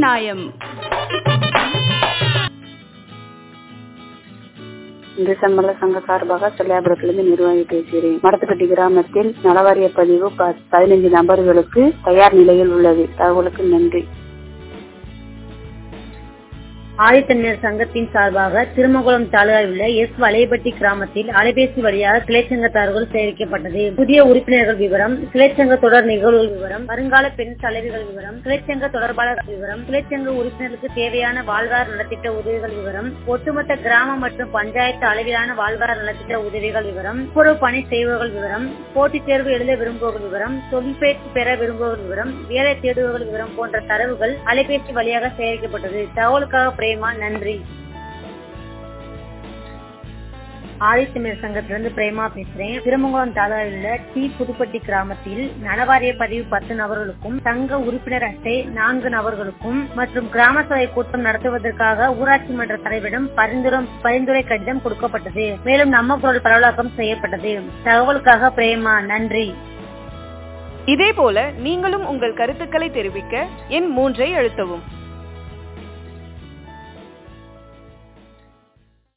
நியாயம் இந்து சம்மல சங்க சார்பாக செல்லியாபுரத்திலிருந்து நிர்வாகி பேசுகிறேன் மடத்துக்கட்டி கிராமத்தில் நலவாரிய பதிவு ப- பதினைந்து நபர்களுக்கு தயார் நிலையில் உள்ளது தகவலுக்கு நன்றி ஆதித்தமிழர் சங்கத்தின் சார்பாக திருமகுளம் தாலுகாவில் உள்ள எஸ் வலையப்பட்டி கிராமத்தில் அலைபேசி வழியாக கிளைச்சங்கத்தார்கள் சேகரிக்கப்பட்டது புதிய உறுப்பினர்கள் விவரம் கிளைச்சங்க தொடர் நிகழ்வுகள் விவரம் வருங்கால பெண் தலைவிகள் விவரம் கிளைச்சங்க தொடர்பாளர் விவரம் கிளைச்சங்க உறுப்பினர்களுக்கு தேவையான வாழ்வார் நலத்திட்ட உதவிகள் விவரம் ஒட்டுமொத்த கிராம மற்றும் பஞ்சாயத்து அளவிலான வாழ்வார் நலத்திட்ட உதவிகள் விவரம் துப்புரவு பணி செய்பவர்கள் விவரம் போட்டித் தேர்வு எழுத விரும்புபவர்கள் விவரம் தொழில் பயிற்சி பெற விரும்புபவர்கள் விவரம் வேலை தேடுபவர்கள் விவரம் போன்ற தரவுகள் அலைபேசி வழியாக சேகரிக்கப்பட்டது தகவலுக்காக பிரேமா நன்றி ஆதித்தமிழர் சங்கத்திலிருந்து பிரேமா பேசுறேன் திருமங்கலம் தாலுகாவில் உள்ள டி புதுப்பட்டி கிராமத்தில் நலவாரிய பதிவு பத்து நபர்களுக்கும் சங்க உறுப்பினர் அட்டை நான்கு நபர்களுக்கும் மற்றும் கிராம சபை கூட்டம் நடத்துவதற்காக ஊராட்சி மன்ற தலைவரிடம் பரிந்துரை பரிந்துரை கடிதம் கொடுக்கப்பட்டது மேலும் நம்ம குரல் பரவலாக்கம் செய்யப்பட்டது தகவலுக்காக பிரேமா நன்றி இதேபோல நீங்களும் உங்கள் கருத்துக்களை தெரிவிக்க எண் மூன்றை அழுத்தவும்